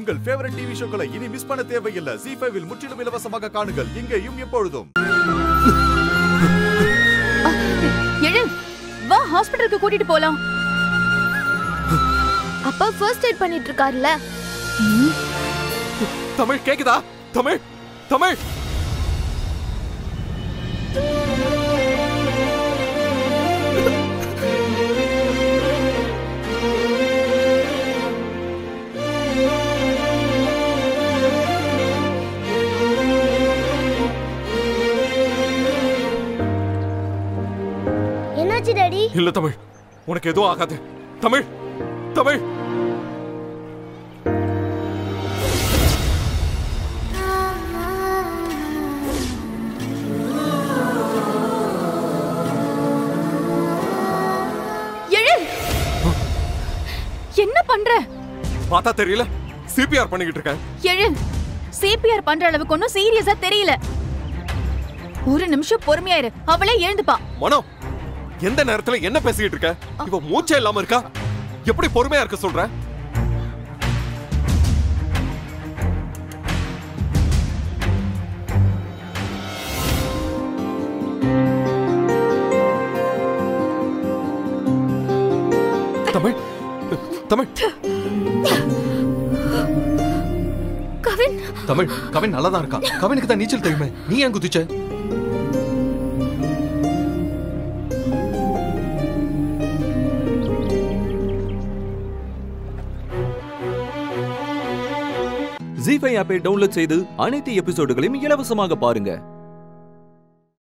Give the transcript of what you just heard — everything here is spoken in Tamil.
உங்கள் ஃபேவரட் டிவி ஷோக்களை இனி மிஸ் பண்ண தேவையில்லை ஜி ஃபைவில் முற்றிலும் இலவசமாக காணுங்கள் இங்கேயும் எப்பொழுதும் எழு வா ஹாஸ்பிடலுக்கு கூட்டிட்டு போலாம் அப்பா ஃபர்ஸ்ட் எய்ட் பண்ணிட்டு இருக்காருல்ல தமிழ் கேக்குதா தமிழ் தமிழ் என்னாச்சு டாடி இல்ல தமிழ் உனக்கு எதுவும் ஆகாது தமிழ் தமிழ் எழு என்ன பண்ற பார்த்தா தெரியல சிபிஆர் பண்ணிக்கிட்டு இருக்கேன் எழு சிபிஆர் பண்ற அளவுக்கு ஒன்னும் சீரியஸா தெரியல ஒரு நிமிஷம் பொறுமையா இரு அவளே எழுந்துப்பா மனோ எந்த நேரத்துல என்ன பேசிக்கிட்டு இருக்க இவ மூச்சே இல்லாம இருக்கா எப்படி பொறுமையா இருக்க சொல்ற தமிழ் தமிழ் கவின் தமிழ் கவின் நல்லா தான் இருக்கா கவினுக்கு தான் நீச்சல் தெரியுமே நீ ஏன் குதிச்ச ஜி ஃபைவ் ஆப்பை டவுன்லோட் செய்து அனைத்து எபிசோடுகளையும் இலவசமாக பாருங்க